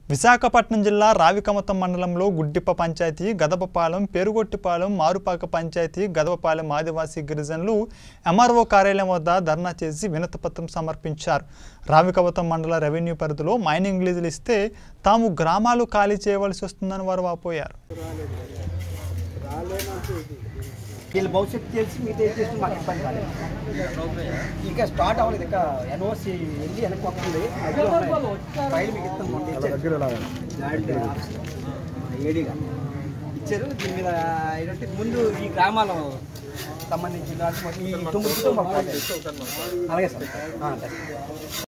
విశాఖపట్నం జిల్లా రావికమతం మండలంలో గుడ్డిప్ప పంచాయతీ గదపపాలెం పేరుగొట్టిపాలెం మారుపాక పంచాయతీ గదపపాలెం ఆదివాసీ గిరిజనులు ఎంఆర్ఓ కార్యాలయం వద్ద ధర్నా చేసి వినతిపత్రం సమర్పించారు రావికమతం మండల రెవెన్యూ పరిధిలో మైనింగ్ లీజులు ఇస్తే తాము గ్రామాలు ఖాళీ చేయవలసి వస్తుందని వారు వాపోయారు వీళ్ళ భవిష్యత్తు తెలిసి మీతో ఏం చేస్తుంది మాకు ఇబ్బంది కాలేదు ఇంకా స్టార్ట్ అవ్వలేదు ఇంకా ఎన్ఓసి వెళ్ళి వెనక్కి వస్తుంది మధ్యలో ఉన్నాయి. ఫైల్ మీకు ఇస్తాను మొన్న ఇచ్చారు. ఏడీగా ఇచ్చారు దీని మీద ఏంటంటే ముందు ఈ గ్రామాల సంబంధించి ఈ తొమ్మిది కుటుంబాలు పోతాయి. అలాగే సార్ ఆ, సరే.